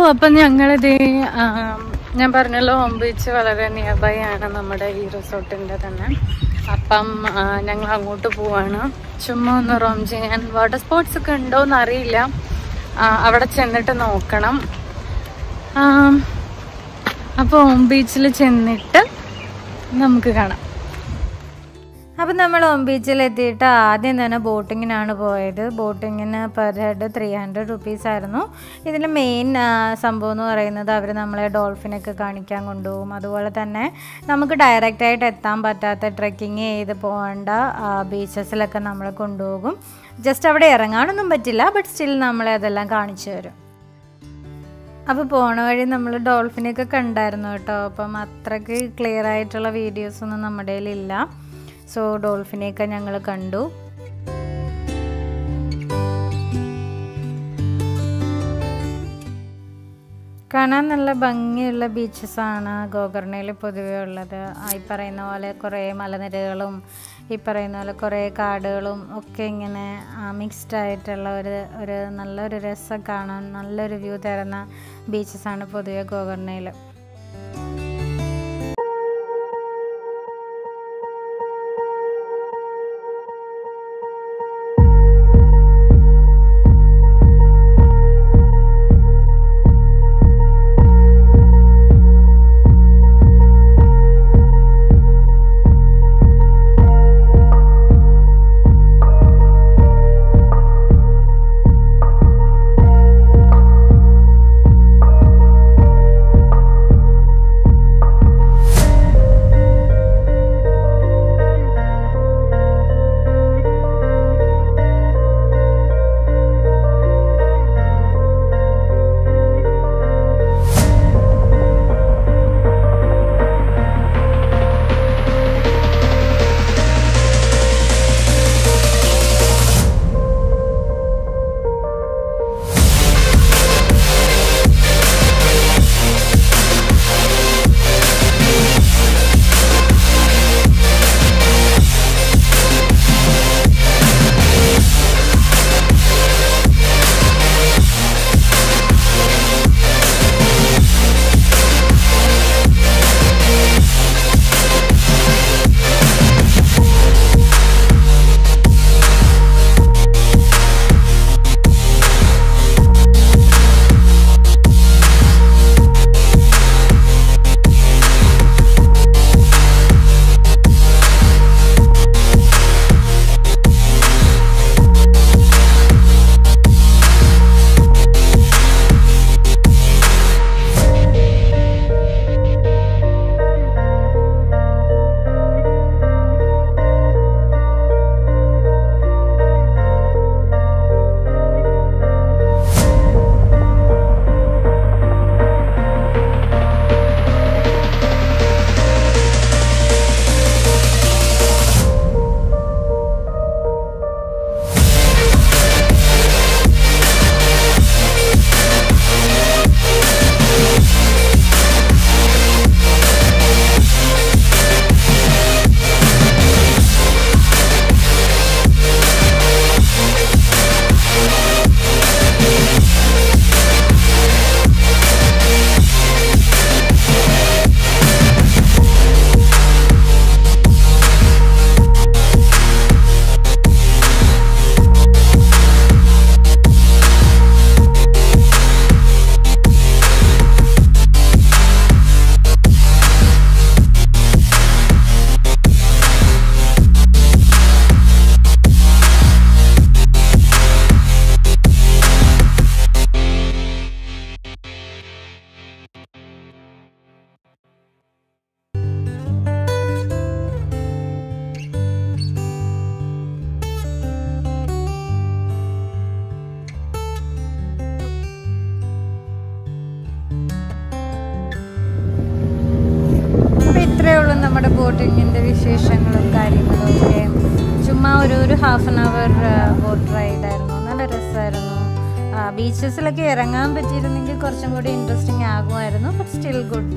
അപ്പം ഞങ്ങളിത് ഞാൻ പറഞ്ഞല്ലോ ഹോം ബീച്ച് വളരെ നിയർ ബൈ ആണ് നമ്മുടെ ഈ റിസോർട്ടിന്റെ തന്നെ അപ്പം ആ, ഞങ്ങൾ അങ്ങോട്ട് പോവാണ് ചുമ്മാ ഒന്ന് റോം ചെയ്യാൻ വാട്ടർ സ്പോർട്സ് ഒക്കെ ഉണ്ടോന്ന് അറിയില്ല ആ, അവിടെ ചെന്നിട്ട് നോക്കണം ആം, അപ്പോൾ ഹോം ബീച്ചിൽ ചെന്നിട്ട് നമുക്ക് കാണാം അപ്പം നമ്മൾ ഓം ബീച്ചിൽ എത്തിയിട്ട് ആദ്യം തന്നെ ബോട്ടിങ്ങിനാണ് പോയത് ബോട്ടിങ്ങിന് per head three hundred rupees ആയിരുന്നു ഇതിൽ മെയിൻ സംഭവം എന്ന് പറയുന്നത് അവർ നമ്മളെ ഡോൾഫിനൊക്കെ കാണിക്കാൻ കൊണ്ടുപോകും അതുപോലെ തന്നെ നമുക്ക് ഡയറക്റ്റായിട്ട് എത്താൻ പറ്റാത്ത ട്രെക്കിങ് ചെയ്ത് പോകേണ്ട ബീച്ചസിലൊക്കെ നമ്മളെ കൊണ്ടുപോകും ജസ്റ്റ് അവിടെ ഇറങ്ങാനൊന്നും പറ്റില്ല ബട്ട് സ്റ്റിൽ നമ്മളെ അതെല്ലാം കാണിച്ചു തരും അപ്പോൾ പോണ വഴി നമ്മൾ ഡോൾഫിനെയൊക്കെ കണ്ടായിരുന്നു കേട്ടോ അപ്പം അത്രയ്ക്ക് ക്ലിയർ ആയിട്ടുള്ള വീഡിയോസൊന്നും നമ്മുടെ കയ്യിലില്ല സോ ഡോൾഫിനെയൊക്കെ ഞങ്ങൾ കണ്ടു കാണാൻ നല്ല ഭംഗിയുള്ള ബീച്ചസ് ആണ് ഗോകർണയിൽ പൊതുവേ ഉള്ളത് ആ ഈ പറയുന്ന പോലെ കുറേ മലനിരകളും ഈ പറയുന്ന പോലെ കുറേ കാടുകളും ഒക്കെ ഇങ്ങനെ മിക്സ്ഡ് ആയിട്ടുള്ള ഒരു ഒരു നല്ലൊരു രസം കാണാൻ നല്ലൊരു വ്യൂ തരുന്ന ബീച്ചസ് ആണ് പൊതുവെ ഗോകർണയിൽ നമ്മുടെ ബോട്ടിങ്ങിൻ്റെ വിശേഷങ്ങളും കാര്യങ്ങളും ഒക്കെ ചുമ്മാ ഒരു ഒരു ഹാഫ് ആൻ അവർ ബോട്ട് റൈഡായിരുന്നു നല്ല രസമായിരുന്നു ബീച്ചസിലൊക്കെ ഇറങ്ങാൻ പറ്റിയിരുന്നെങ്കിൽ കുറച്ചും കൂടി ഇൻട്രസ്റ്റിംഗ് ആകുമായിരുന്നു ബട്ട് സ്റ്റിൽ ഗുഡ്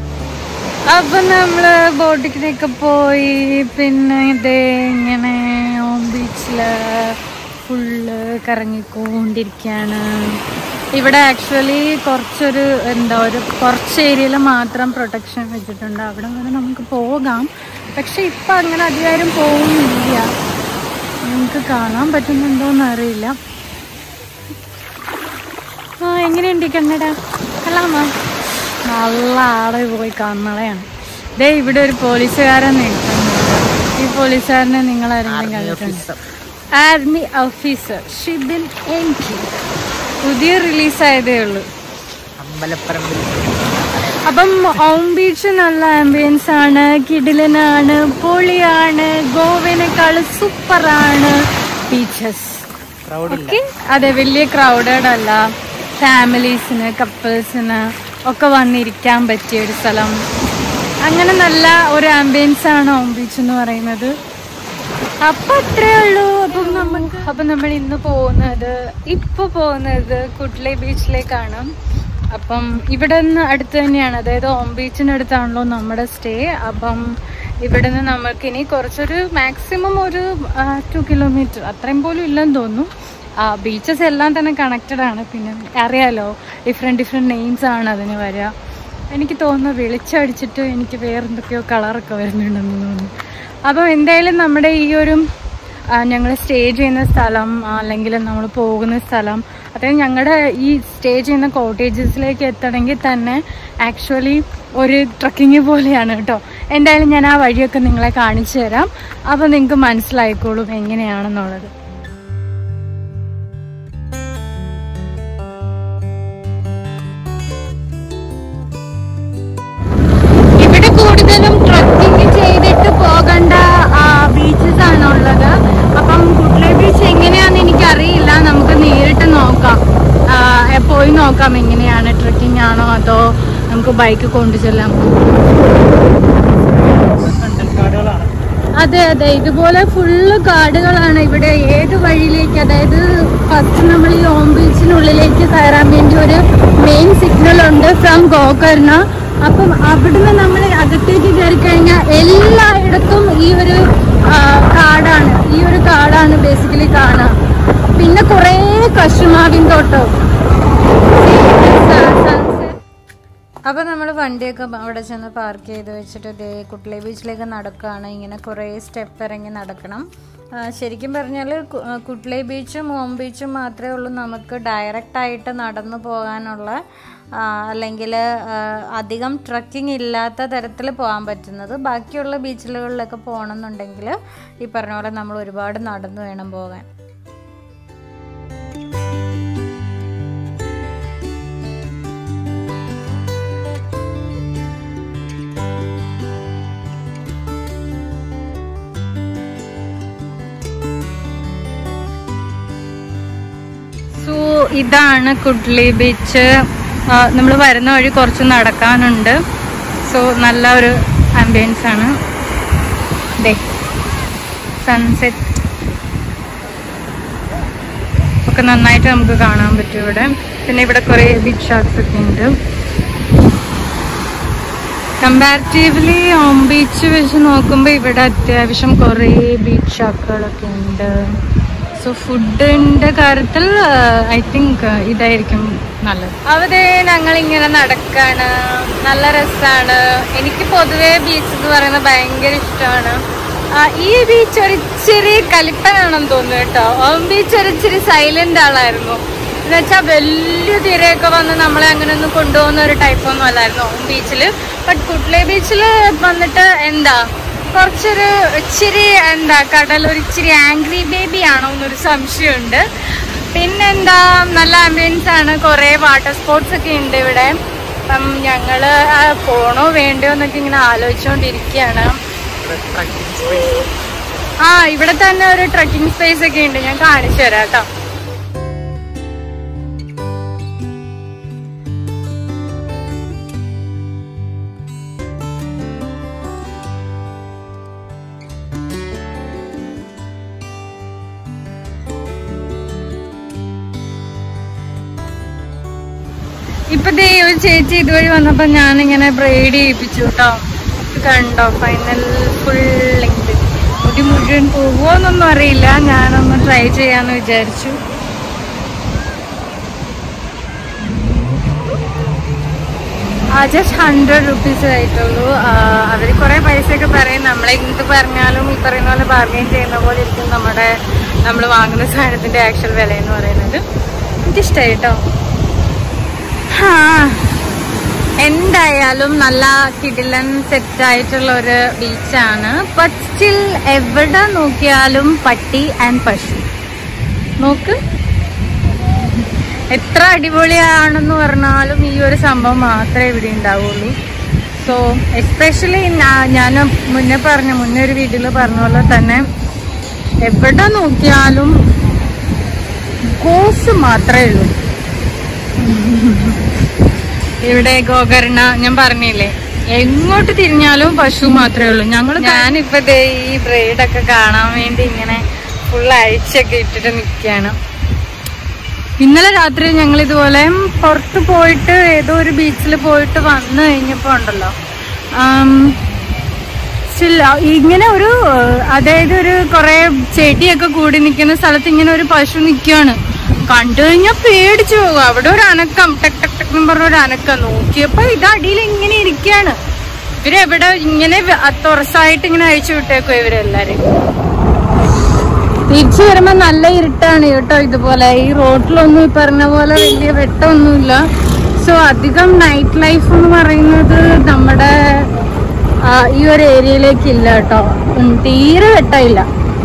അപ്പൊ നമ്മള് ബോട്ടിങ്ങിനൊക്കെ പോയി പിന്നെ ഇതേ ഇങ്ങനെ ഓം ബീച്ചില് ഫുള്ള് കറങ്ങിക്കൊണ്ടിരിക്കുകയാണ് ഇവിടെ ആക്ച്വലി കുറച്ചൊരു എന്താ ഒരു കുറച്ച് ഏരിയയിൽ മാത്രം പ്രൊട്ടക്ഷൻ വെച്ചിട്ടുണ്ട് അവിടെ വരെ നമുക്ക് പോകാം പക്ഷെ ഇപ്പം അങ്ങനെ അധികാരം പോകുന്നില്ല നിങ്ങൾക്ക് കാണാൻ പറ്റുന്നുണ്ടോന്ന് അറിയില്ല ആ എങ്ങനെയുണ്ട് ഈ കന്നഡ കൊള്ളാമോ നല്ല ആടെ പോയി കന്നടയാണ് ദേ ഇവിടെ ഒരു പോലീസുകാരൻ നിൽക്കുന്നുണ്ട് ഈ പോലീസുകാരനെ നിങ്ങൾ ആരെങ്കിലും കണ്ടിട്ടുണ്ട് army officer Shibin N K പുതിയ റിലീസായതേ ഉള്ളൂ അമ്പലപ്പറമ്പിൽ അപ്പം ഓം ബീച്ച് നല്ല ആംബിയൻസ് ആണ് കിടിലനാണ് പൊളിയാണ് ഗോവനേക്കാൾ സൂപ്പറാണ് ബീച്ചസ് ക്രൗഡില്ല ഓക്കെ അതെ വലിയ ക്രൗഡഡ് അല്ല ഫാമിലീസിന് കപ്പിൾസിന് ഒക്കെ വന്നിരിക്കാൻ പറ്റിയ ഒരു സ്ഥലം അങ്ങനെ നല്ല ഒരു ആംബിയൻസ് ആണ് ഓം ബീച്ച് എന്ന് പറയുന്നത് അപ്പൊ അത്രേ ഉള്ളൂ അപ്പം നമുക്ക് അപ്പൊ നമ്മൾ ഇന്ന് പോകുന്നത് ഇപ്പൊ പോകുന്നത് കുട്ട്ലേ ബീച്ചിലേക്കാണ് അപ്പം ഇവിടെ നിന്ന് അടുത്ത് തന്നെയാണ് അതായത് ഓം ബീച്ചിനടുത്താണല്ലോ നമ്മുടെ സ്റ്റേ അപ്പം ഇവിടെ നിന്ന് നമുക്ക് ഇനി കുറച്ചൊരു മാക്സിമം ഒരു ടു കിലോമീറ്റർ അത്രയും പോലും ഇല്ലെന്ന് തോന്നുന്നു ആ ബീച്ചസ് എല്ലാം തന്നെ കണക്റ്റഡ് ആണ് പിന്നെ അറിയാലോ ഡിഫറെൻറ്റ് ഡിഫറെൻറ്റ് നെയിംസ് ആണ് അതിന് വരിക എനിക്ക് തോന്നുന്നു വെളിച്ചടിച്ചിട്ട് എനിക്ക് വേറെന്തൊക്കെയോ കളറൊക്കെ വരുന്നുണ്ടെന്ന് തോന്നുന്നു അപ്പം എന്തായാലും നമ്മുടെ ഈ ഒരു ഞങ്ങൾ സ്റ്റേ ചെയ്യുന്ന സ്ഥലം അല്ലെങ്കിൽ നമ്മൾ പോകുന്ന സ്ഥലം അതായത് ഞങ്ങളുടെ ഈ സ്റ്റേ ചെയ്യുന്ന കോട്ടേജസിലേക്ക് എത്തണമെങ്കിൽ തന്നെ ആക്ച്വലി ഒരു ട്രക്കിങ് പോലെയാണ് കേട്ടോ എന്തായാലും ഞാൻ ആ വഴിയൊക്കെ നിങ്ങളെ കാണിച്ചു തരാം അപ്പോൾ നിങ്ങൾക്ക് മനസ്സിലായിക്കോളും എങ്ങനെയാണെന്നുള്ളത് ഇവിടെ കൂടുതലും ട്രക്കിംഗ് ചെയ്തിട്ട് പോകേണ്ട ബീച്ചസ് ആണ് ഉള്ളത് അപ്പം കുട്ട്ലെ ബീച്ച് എങ്ങനെയാന്ന് എനിക്കറിയില്ല നമുക്ക് നേരിട്ട് നോക്കാം ആ, എ, പോയി നോക്കാം എങ്ങനെയാണ് ട്രക്കിംഗ് ആണോ അതോ നമുക്ക് ബൈക്ക് കൊണ്ടു ചെല്ലാം കാടുകളാണ് അതെ അതെ ഇതുപോലെ ഫുള്ള് കാടുകളാണ് ഇവിടെ ഏത് വഴിയിലേക്ക് അതായത് ഫസ്റ്റ് നമ്മൾ ഈ ഓം ബീച്ചിനുള്ളിലേക്ക് കയറാൻ വേണ്ടി ഒരു മെയിൻ സിഗ്നൽ ഉണ്ട് ഫ്രം ഗോകർണ അപ്പം അവിടുന്ന് നമ്മൾ അകത്തേക്ക് കയറി കഴിഞ്ഞാൽ എല്ലായിടത്തും ഈ ഒരു ആ, കാടാണ് ഈ ഒരു കാടാണ് ബേസിക്കലി കാണുക പിന്നെ കുറേ കശുമാവിൻ തോട്ടം അപ്പോൾ നമ്മൾ വണ്ടിയൊക്കെ അവിടെ ചെന്ന് പാർക്ക് ചെയ്ത് വെച്ചിട്ട് ദേ കുട്ട്ലേ ബീച്ചിലേക്ക് നടക്കുകയാണ് ഇങ്ങനെ കുറേ സ്റ്റെപ്പ് ഇറങ്ങി നടക്കണം ആ, ശരിക്കും പറഞ്ഞാൽ കുട്ട്ലേ ബീച്ചും ഓം ബീച്ചും മാത്രമേ ഉള്ളൂ നമുക്ക് ഡയറക്റ്റ് ആയിട്ട് നടന്നു പോകാനുള്ള അല്ലെങ്കിൽ അധികം ട്രക്കിംഗ് ഇല്ലാത്ത തരത്തിൽ പോകാൻ പറ്റുന്നത് ബാക്കിയുള്ള ബീച്ചുകളിലൊക്കെ പോകണമെന്നുണ്ടെങ്കിൽ ഈ പറഞ്ഞ പോലെ നമ്മൾ ഒരുപാട് നടന്നു വേണം പോകാൻ സോ ഇതാണ് കുഡ്ലി ബീച്ച് നമ്മൾ വരുന്ന വഴി കുറച്ച് നടക്കാനുണ്ട് സോ നല്ല ഒരു ആംബിയൻസ് ആണ് ദേ സൺസെറ്റ് ഒക്കെ നന്നായിട്ട് നമുക്ക് കാണാൻ പറ്റും ഇവിടെ പിന്നെ ഇവിടെ കുറേ ബീച്ച് ഷാക്സ് ഒക്കെ ഉണ്ട് കമ്പാരിറ്റീവ്ലി ഹോം ബീച്ച് വെച്ച് നോക്കുമ്പോൾ ഇവിടെ അത്യാവശ്യം കുറേ ബീച്ച് ഷാക്കുകളൊക്കെ ഉണ്ട് സോ ഫുഡിന്റെ കാര്യത്തിൽ ഐ തിങ്ക് ഇതായിരിക്കും നല്ലത് അവിടെ ഞങ്ങൾ ഇങ്ങനെ നടക്കാണ് നല്ല രസമാണ് എനിക്ക് പൊതുവേ ബീച്ച് എന്ന് പറയുന്നത് ഭയങ്കര ഇഷ്ടമാണ് ആ, ഈ ബീച്ച് ഒരു ഇച്ചിരി കലിപ്പനാണെന്ന് തോന്നുന്നു കേട്ടോ ഓം ബീച്ച് ഒരു ഇച്ചിരി സൈലന്റ് ആളായിരുന്നു എന്ന് വെച്ചാൽ വലിയ തിരയൊക്കെ വന്ന് നമ്മളെ അങ്ങനെ ഒന്നും കൊണ്ടുപോകുന്ന ഒരു ടൈപ്പ് ഒന്നും അല്ലായിരുന്നു ഓം ബീച്ചിൽ ബട്ട് കുട്ട്ലെ ബീച്ചിൽ വന്നിട്ട് എന്താ കുറച്ചൊരു ഇച്ചിരി എന്താ കടൽ ഒരു ഇച്ചിരി ആംഗ്രി ബേബി ആണോ എന്നൊരു സംശയമുണ്ട് പിന്നെന്താ നല്ല ആംബിയൻസ് ആണ് കുറേ വാട്ടർ സ്പോർട്സ് ഒക്കെ ഉണ്ട് ഇവിടെ അപ്പം ഞങ്ങള് ആ, പോണോ വേണ്ടയോ എന്നൊക്കെ ഇങ്ങനെ ആലോചിച്ചുകൊണ്ടിരിക്കുകയാണ് ആ ഇവിടെ തന്നെ ഒരു ട്രക്കിംഗ് സ്പേസ് ഒക്കെ ഉണ്ട് ഞാൻ കാണിച്ചു തരാം കേട്ടോ ഇപ്പൊ ദേ ഒരു ചേച്ചി ഇതുവഴി വന്നപ്പോ ഞാനിങ്ങനെ ബ്രൈഡ് ചെയ്യിപ്പിച്ചു കേട്ടോ ഇത് കണ്ടോ ഫൈനൽ ഫുൾ ലെങ്ത് മുടി മുഴുവൻ പോകുമോന്നൊന്നും അറിയില്ല ഞാനൊന്ന് ട്രൈ ചെയ്യാന്ന് വിചാരിച്ചു ജസ്റ്റ് ഹൺഡ്രഡ് റുപ്പീസ് ആയിട്ടുള്ളൂ അവർ കുറേ പൈസയൊക്കെ പറയും നമ്മളെ എന്ത് പറഞ്ഞാലും ഈ പറയുന്ന പോലെ ബാർഗെയിൻ ചെയ്യുന്ന പോലെ ഇരിക്കും നമ്മുടെ നമ്മൾ വാങ്ങുന്ന സാധനത്തിന്റെ ആക്ച്വൽ വില എന്ന് പറയുന്നത് എനിക്കിഷ്ടമായി കേട്ടോ ഹാ എന്തായാലും നല്ല കിടിലൻ സെറ്റ് ആയിട്ടുള്ള ഒരു ബീച്ചാണ് ബട്ട് സ്റ്റിൽ എവിടെ നോക്കിയാലും പട്ടി ആൻഡ് പശു നോക്ക് എത്ര അടിപൊളിയാണെന്ന് പറഞ്ഞാലും ഈ ഒരു സംഭവം മാത്രമേ ഇവിടെ ഉണ്ടാവുള്ളൂ സോ എസ്പെഷ്യലി ഞാൻ മുന്നേ പറഞ്ഞ മുന്നേ ഒരു വീട്ടിൽ പറഞ്ഞ പോലെ തന്നെ എവിടെ നോക്കിയാലും ഗോസ് മാത്രമേ ഉള്ളൂ ഇവിടെ ഗോകർണ ഞാൻ പറഞ്ഞില്ലേ എങ്ങോട്ട് തിരിഞ്ഞാലും പശു മാത്രമേ ഉള്ളൂ ഞങ്ങൾ ഞാനിപ്പോ ദേ ഈ ബ്രൈഡൊക്കെ കാണാൻ വേണ്ടി ഇങ്ങനെ ഫുൾ അഴിച്ചൊക്കെ ഇട്ടിട്ട് നിൽക്കുകയാണ് ഇന്നലെ രാത്രി ഞങ്ങൾ ഇതുപോലെ പുറത്ത് പോയിട്ട് ഏതോ ഒരു ബീച്ചിൽ പോയിട്ട് വന്നു കഴിഞ്ഞപ്പോ ഉണ്ടല്ലോ ആം, still, ആ, ഇങ്ങനെ ഒരു ഏഹ്, അതായത് ഒരു കുറെ ചെടിയൊക്കെ കൂടി നിൽക്കുന്ന സ്ഥലത്ത് ഇങ്ങനെ ഒരു പശു നിൽക്കുകയാണ് കണ്ടു കഴിഞ്ഞാൽ പേടിച്ചു പോകും അവിടെ ഒരു അനക്കം ടെക് ടെക് ടെക് എന്ന് പറഞ്ഞ ഒരു അനക്കം നോക്കിയപ്പോ ഇത് അടിയിൽ ഇങ്ങനെ ഇരിക്കുകയാണ് ഇവരെവിടെ ഇങ്ങനെ വ- തുറസായിട്ട് ഇങ്ങനെ അഴിച്ചു വിട്ടേക്കോ ഇവരെല്ലാരും തിരിച്ചു വരുമ്പോ നല്ല ഇരുട്ടാണ് കേട്ടോ ഇതുപോലെ ഈ റോഡിലൊന്നും ഈ പറഞ്ഞ പോലെ വലിയ വെട്ടമൊന്നുമില്ല സോ അധികം നൈറ്റ് ലൈഫ് എന്ന് പറയുന്നത് നമ്മുടെ ആ, ഈ ഒരു ഏരിയയിലേക്ക് ഇല്ല കേട്ടോ ഉം, തീരെ വെട്ടമില്ല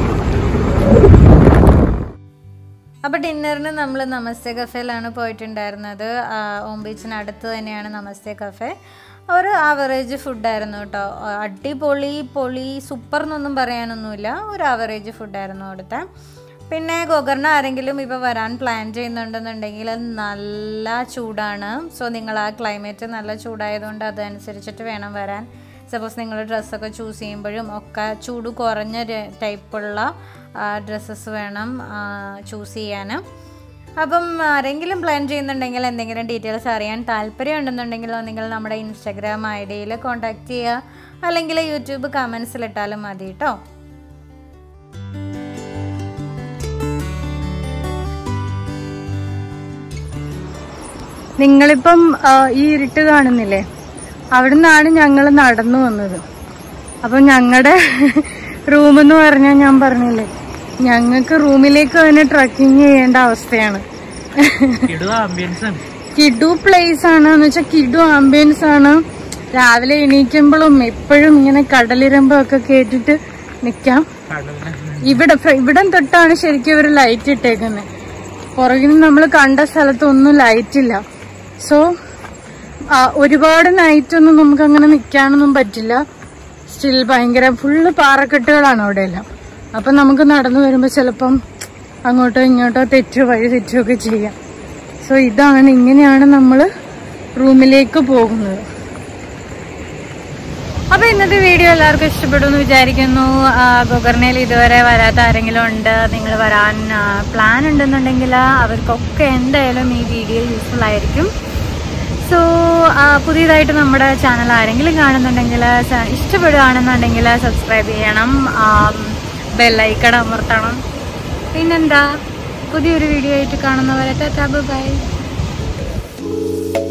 അപ്പോൾ ഡിന്നറിന് നമ്മൾ നമസ്തേ കഫേയിലാണ് പോയിട്ടുണ്ടായിരുന്നത് ആ, ഓം ബീച്ചിന് അടുത്ത് തന്നെയാണ് നമസ്തേ കഫേ ഒരു ആവറേജ് ഫുഡായിരുന്നു കേട്ടോ ആ, അടിപൊളി പൊളി സൂപ്പർ എന്നൊന്നും പറയാനൊന്നുമില്ല ഒരു ആവറേജ് ഫുഡായിരുന്നു അവിടുത്തെ പിന്നെ ഗോകർണ ആരെങ്കിലും ഇപ്പോൾ വരാൻ പ്ലാൻ ചെയ്യുന്നുണ്ടെന്നുണ്ടെങ്കിൽ നല്ല ചൂടാണ് സോ നിങ്ങൾ ആ ക്ലൈമറ്റ് നല്ല ചൂടായതുകൊണ്ട് അതനുസരിച്ചിട്ട് വേണം വരാൻ സപ്പോസ് നിങ്ങൾ ഡ്രസ്സൊക്കെ ചൂസ് ചെയ്യുമ്പോഴും ഒക്കെ ചൂട് കുറഞ്ഞ ടൈപ്പുള്ള ഡ്രസ്സസ് വേണം ചൂസ് ചെയ്യാൻ അപ്പം ആരെങ്കിലും പ്ലാൻ ചെയ്യുന്നുണ്ടെങ്കിൽ എന്തെങ്കിലും ഡീറ്റെയിൽസ് അറിയാൻ താല്പര്യം ഉണ്ടെന്നുണ്ടെങ്കിലോ നിങ്ങൾ നമ്മുടെ ഇൻസ്റ്റാഗ്രാം ഐ ഡിയിൽ കോൺടാക്റ്റ് ചെയ്യുക അല്ലെങ്കിൽ യൂട്യൂബ് കമൻസിലിട്ടാലും മതി കേട്ടോ നിങ്ങളിപ്പം ആ, ഈ ഇരുട്ട് കാണുന്നില്ലേ അവിടെ നിന്നാണ് ഞങ്ങൾ നടന്നു വന്നത് അപ്പൊ ഞങ്ങളുടെ റൂം എന്ന് പറഞ്ഞാൽ ഞാൻ പറഞ്ഞില്ലേ ഞങ്ങൾക്ക് റൂമിലേക്ക് തന്നെ ട്രക്കിങ് ചെയ്യേണ്ട അവസ്ഥയാണ് കിഡു പ്ലേസ് ആണ് എന്ന് വെച്ചാൽ കിഡു ആംബിയൻസ് ആണ് രാവിലെ എണീക്കുമ്പോഴും എപ്പോഴും ഇങ്ങനെ കടലിരമ്പം ഒക്കെ കേട്ടിട്ട് നിക്കാം ഇവിടെ ഫ്ര- ഇവിടം തൊട്ടാണ് ശരിക്കും ഒരു ലൈറ്റ് ഇട്ടേക്കുന്നത് പുറകിൽ നമ്മൾ കണ്ട സ്ഥലത്ത് ഒന്നും ലൈറ്റ് ഇല്ല സോ ഒരുപാട് നൈറ്റ് ഒന്നും നമുക്ക് അങ്ങനെ നിൽക്കാനൊന്നും പറ്റില്ല സ്റ്റിൽ ഭയങ്കര ഫുള്ള് പാറക്കെട്ടുകളാണ് അവിടെ എല്ലാം അപ്പൊ നമുക്ക് നടന്നു വരുമ്പോൾ ചിലപ്പം അങ്ങോട്ടോ ഇങ്ങോട്ടോ തെറ്റോ വഴി തെറ്റോ ഒക്കെ ചെയ്യാം സോ ഇതാണ് ഇങ്ങനെയാണ് നമ്മൾ റൂമിലേക്ക് പോകുന്നത് അപ്പൊ ഇന്നത്തെ വീഡിയോ എല്ലാവർക്കും ഇഷ്ടപ്പെടും എന്ന് വിചാരിക്കുന്നു ആ, ഗോകർണയിൽ ഇതുവരെ വരാത്ത ആരെങ്കിലും ഉണ്ട് നിങ്ങൾ വരാൻ പ്ലാൻ ഉണ്ടെന്നുണ്ടെങ്കിൽ അവർക്കൊക്കെ എന്തായാലും ഈ വീഡിയോ യൂസ്ഫുൾ ആയിരിക്കും സോ പുതിയതായിട്ട് നമ്മുടെ ചാനൽ ആരെങ്കിലും കാണുന്നുണ്ടെങ്കിൽ ഇഷ്ടപ്പെടുകയാണെന്നുണ്ടെങ്കിൽ സബ്സ്ക്രൈബ് ചെയ്യണം ബെല്ലൈക്കൺ അമർത്തണം പിന്നെന്താ പുതിയൊരു വീഡിയോ ആയിട്ട് കാണുന്നവരെ ടാറ്റാ ബൈ